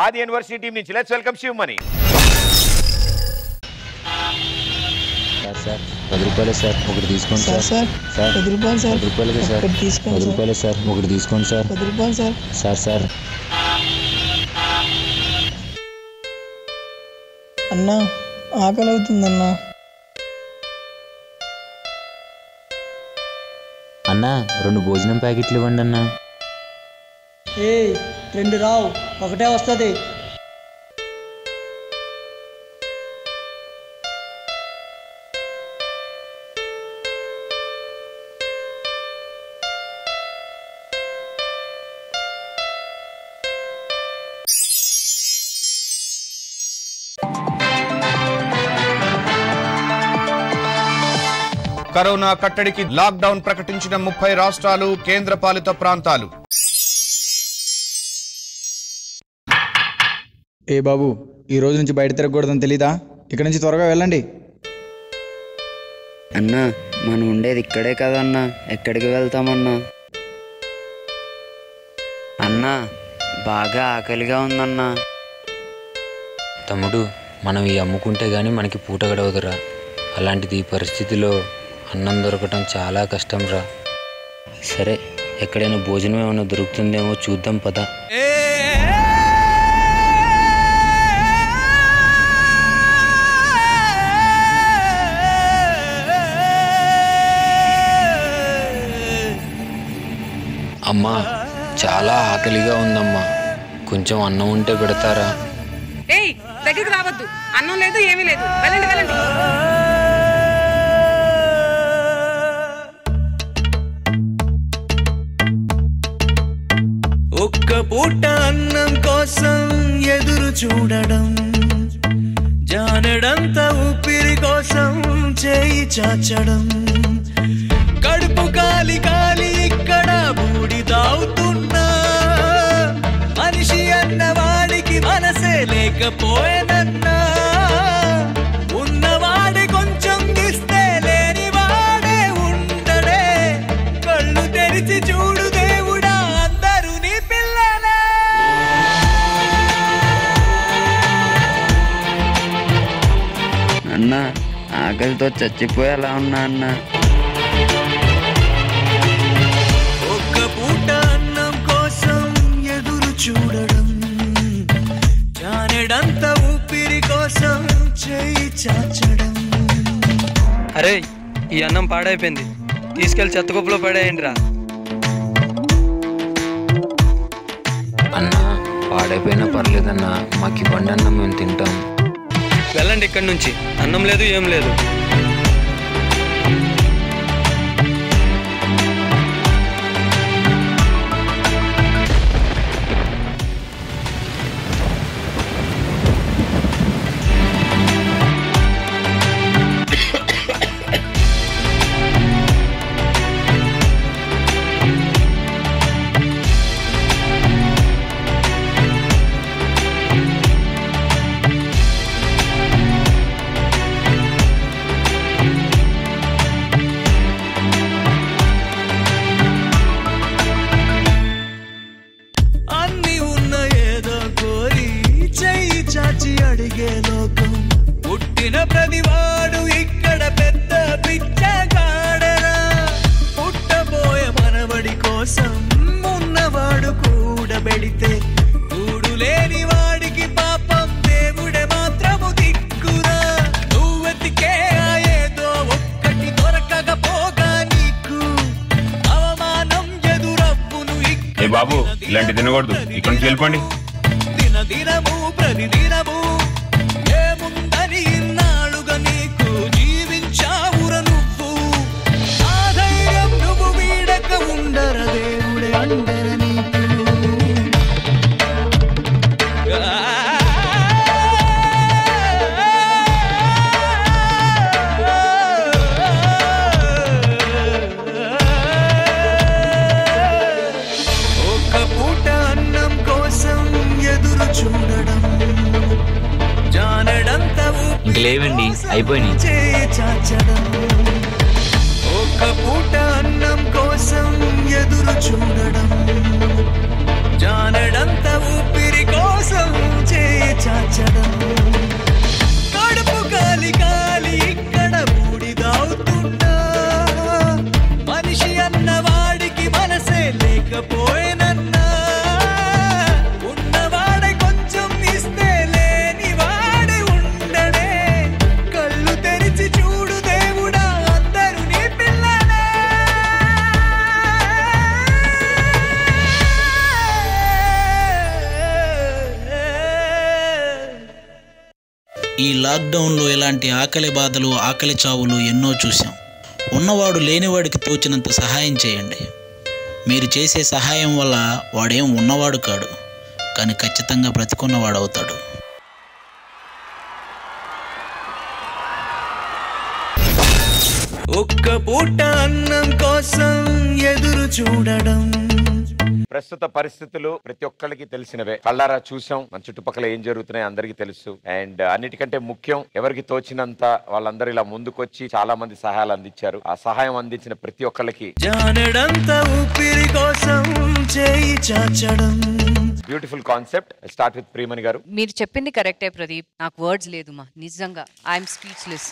ఆది university team నుంచి let's welcome Shiv Mani sir sir పది రూపాయలే సార్ ఒకటి తీసుకోండి సార్ సార్ సార్ సార్ పది రూపాయలు సార్ పది రూపాయలకే సార్ ఒకటి తీసుకోండి పది సార్. రూపాయలే సార్ ఒకటి తీసుకోండి సార్ పది రూపాయలు సార్ సార్ సార్ అన్నా ఆకలి అవుతుందన్నా అన్నా రెండు భోజనం ప్యాకెట్లు ఇవ్వండి అన్నా ఏ రెండు రావు ఒకటే వస్తుంది కరోనా కట్టడికి లాక్డౌన్ ప్రకటించిన ముప్పై రాష్ట్రాలు కేంద్ర పాలిత ప్రాంతాలు ఏ బాబు ఈ రోజు నుంచి బయట తిరగకూడదని తెలీదా ఇక్కడి నుంచి త్వరగా వెళ్ళండి అన్నా మనం ఉండేది ఇక్కడే కదన్నా ఎక్కడికి వెళ్తామన్నా అన్నా బాగా ఆకలిగా ఉందన్నా తమ్ముడు మనం ఈ అమ్ముకుంటే గానీ మనకి పూట గడవదురా అలాంటిది ఈ పరిస్థితిలో అన్నం దొరకటం చాలా కష్టం రా సరే ఎక్కడైనా భోజనం ఏమైనా దొరుకుతుందేమో చూద్దాం పద అమ్మా చాలా ఆకలిగా ఉందమ్మా కొంచెం అన్నం ఉంటే పెడతారా ఏయ్ దగ్గరికి రావద్దు అన్నం లేదు ఏమీ లేదు వెళ్ళండి వెళ్ళండి ఒక్క పూట అన్నం కోసం ఎదురు చూడడం జానడంత ఊపిరి కోసం చేయి చాచడం కడుపు కాలి కాలి ఇక్కడ బూడి దావుతున్నా మనిషి అన్నవాడికి మనసే లేకపోయేనన్నా ఉన్నవాడి కొంచెం ఇస్తే లేనివాడే ఉండడే కళ్ళు తెరిచి చూడు దేవుడా అందరూ నీ పిల్లలే అన్నా ఆకలితో చచ్చిపోయేలా ఉన్నా అన్నా ఒక్క పూట అన్నం కోసం ఎదురు చూడడం జానెడంత ఊపిరి కోసం చేయి చాచడం అరే ఈ అన్నం పాడైపోయింది తీసుకెళ్లి చెత్తకుప్పలో పడేయండి రా అన్నా పాడైపోయినా పర్లేదన్నా మాకు ఇవ్వండి అన్న మేము తింటాం వెళ్ళండి ఇక్కడి నుంచి అన్నం లేదు ఏం లేదు అన్ని ఉన్న ఏదో కోరి చెయ్యి చాచి అడిగే లోకం పుట్టిన ప్రతివాడు ఇక్కడ పెద్ద పిచ్చగాడరా పుట్టబోయే మనవడి కోసం ఉన్నవాడు కూడబెడితే కూడు లేని వాడికి పాపం దేవుడే మాత్రము దిక్కురా నువ్వెతికే ఆ ఏదో ఒక్కటి దొరకకపోగా నీకు అవమానం ఎదురవ్వును ఇక్కడ ఏ బాబు ఇలాంటి తినకూడదు ఇక్కడ నుంచి వెళ్ళిపోండి దిన దినము ప్రతిదినము ఏముందని ఇన్నాళ్ళుగా నీకు జీవించావుర నువ్వు ఆ ధైర్యం నువ్వు వీడక ఉండర దేవుడే అండర నీకు ఒక్క పూట అన్నం కోసం ఎదురు చూడడం జానడంత ఇంక లేవండి అయిపోయినాయి చేయి చాచడం ఒక్క పూట అన్నం కోసం ఎదురు చూడడం జానడంత ఊపిరి కోసం చేయి చాచడం కడుపు కాలి కాలి ఇక్కడ బూడిదవుతున్నా మనిషి అన్న వాడికి మనసే లేకపోయేనన్నా ఉన్నవాడే కొంచెం ఇస్తే లేని వాడే ఉండడే కళ్ళు తెరిచి చూడు దేవుడా అందరూ నీ పిల్లలే ఈ లాక్డౌన్లో ఇలాంటి ఆకలి బాధలు ఆకలి చావులు ఎన్నో చూసాం ఉన్నవాడు లేనివాడికి తోచినంత సహాయం చేయండి మీరు చేసే సహాయం వల్ల వాడేం ఉన్నవాడు కాడు కానీ ఖచ్చితంగా బ్రతికున్నవాడు అవుతాడు ఒక్క పూట అన్నం కోసం ఎదురు చూడడం ప్రస్తుత పరిస్థితులు ప్రతి ఒక్కరికి తెలిసినవే కళ్ళారా చూసాం మన చుట్టుపక్కల ఏం జరుగుతున్నాయి అందరికీ తెలుసు అండ్ అన్నిటికంటే ముఖ్యం ఎవరికి తోచినంత వాళ్ళందరూ ఇలా ముందుకొచ్చి చాలా మంది సహాయాలు అందించారు ఆ సహాయం అందించిన ప్రతి ఒక్కరికి జానడంత ఊపిరి కోసం చేయి చాచడం beautiful concept start with Priyamani garu మీరు చెప్పింది కరెక్టే ప్రదీప్ నాకు వర్డ్స్ లేదు మా నిజంగా ఐఎమ్ స్పీచ్లెస్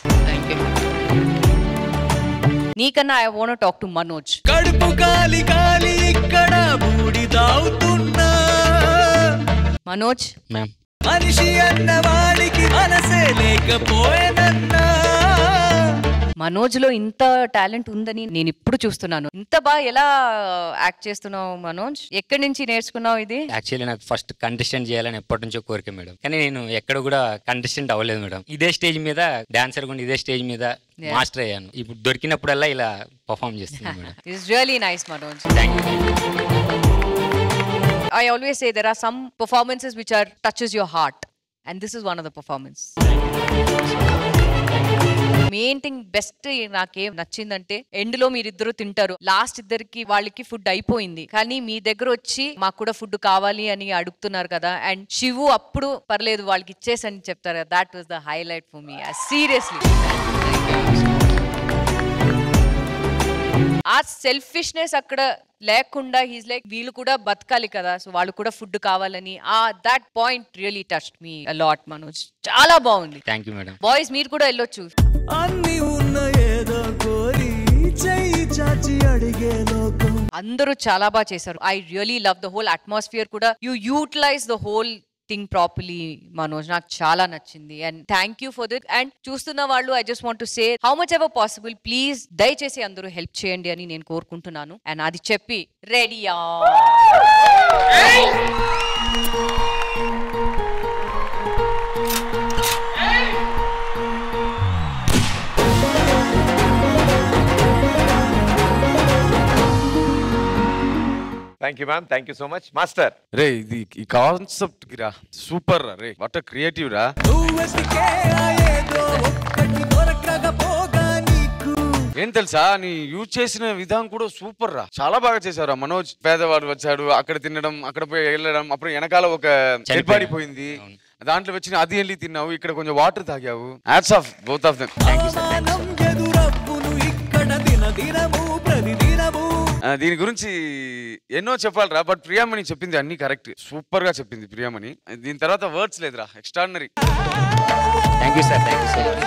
నీకన్నా I want talk to Manoj కడుపు కాలి కాలి ఇక్కడ బూడిదవుతున్నా మనోజ్ మ్యామ్ మనిషి అన్న వాడికి మనసే లేకపోయేనన్నా మనోజ్లో ఇంత టాలెంట్ ఉందని నేను ఇప్పుడు చూస్తున్నాను ఇంత బాగా ఎలా యాక్ట్ చేస్తున్నావు మనోజ్ ఎక్కడి నుంచి నేర్చుకున్నావు ఇది యాక్చువల్లీ నాకు ఫస్ట్ కంటెస్టెంట్ చేయాలని ఎప్పటి నుంచో కోరిక మేడం కానీ నేను ఎక్కడ కూడా కంటెస్టెంట్ అవ్వలేదు మేడం ఇదే స్టేజ్ మీద డాన్సర్ కూడా ఇదే స్టేజ్ మీద Yeah. మాస్టర్ అయ్యాను ఇప్పుడు దొరికినప్పుడల్లా ఇలా పర్ఫామ్ చేస్తున్నాను madam it's really nice Manoj thank you I always say there are some performances which are touches your heart, and this is one of the performance. Main thing best నాకేం నచ్చిందంటే end లో మీరిద్దరు తింటారు లాస్ట్ ఇద్దరికి వాళ్ళకి food అయిపోయింది కానీ మీ దగ్గర వచ్చి మాకు కూడా ఫుడ్ కావాలి అని అడుగుతున్నారు కదా అండ్ శివు అప్పుడు పర్లేదు వాళ్ళకి ఇచ్చేసని చెప్తారు that was the highlight for me seriously ఆ సెల్ఫిష్నెస్ అక్కడ లేకుండా హీస్ లైక్ వీళ్ళు కూడా బతకాలి కదా సో వాళ్ళు కూడా ఫుడ్ కావాలని ఆ that point really touch me a lot Manoj చాలా బాగుంది థ్యాంక్ యూ మేడం బాయ్స్ మీరు కూడా వెళ్ళొచ్చు అన్ని ఉన్న ఏదో కోరి చెయ్యి చాచి అడిగే లోకం అందరూ చాలా బాగా చేశారు I really love the whole atmosphere కూడా you utilise the whole thing properly Manoj నాకు చాలా నచ్చింది and thank you for that and చూస్తున్న వాళ్ళు I just want to say how much ever possible please దయచేసి అందరూ హెల్ప్ చేయండి అని నేను కోరుకుంటున్నాను అండ్ అది చెప్పి రెడీయా thank you ma'am thank you so much master రే ఇది ఈ కాన్సెప్ట్ కి రా సూపర్ రా రే వాట్ క్రియేటివ్ రా నువ్వెతికే ఆ ఏదో ఒక్కటి దొరకకపోగా నీకు ఏం తెలుసా నీ యూజ్ చేసిన విధానం కూడా సూపర్ రా చాలా బాగా చేశారు మనోజ్ పేదవాడు వచ్చాడు అక్కడ తినడం అక్కడ పోయి వెళ్ళడం అప్పుడు వెనకాల ఒక డెడ్ బాడీ పోయింది దాంట్లో వచ్చిన అది వెళ్ళి తిన్నావు ఇక్కడ కొంచెం వాటర్ తాగావు ads of both of them అవమానం ఎదురప్పును ఇక్కడ దిన దినము ప్రతిదినము దీని గురించి ఎన్నో చెప్పాలిరా బట్ ప్రియామణి చెప్పింది అన్ని కరెక్ట్ సూపర్ గా చెప్పింది ప్రియామణి దీని తర్వాత వర్డ్స్ లేదురా extraordinary thank you sir thank you sir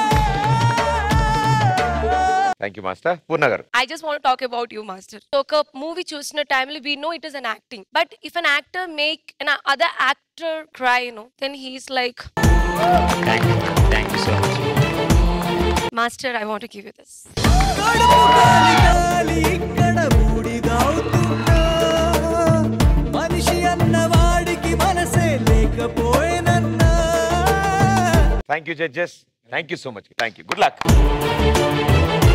thank you master Purna garu I just want to talk about you, Master. So, ఒక మూవీ చూసిన టైంలో we know it is an acting. But if an actor make an other actor cry, you know, then he's like, thank you thank you so much Master, I want to give you this. కడుపు కాలి కాలి ఇక్కడ బూడిదవుతున్నా మనిషి అన్న వాడికి మనసే లేకపోయేనన్నా thank you judges thank you so much thank you good luck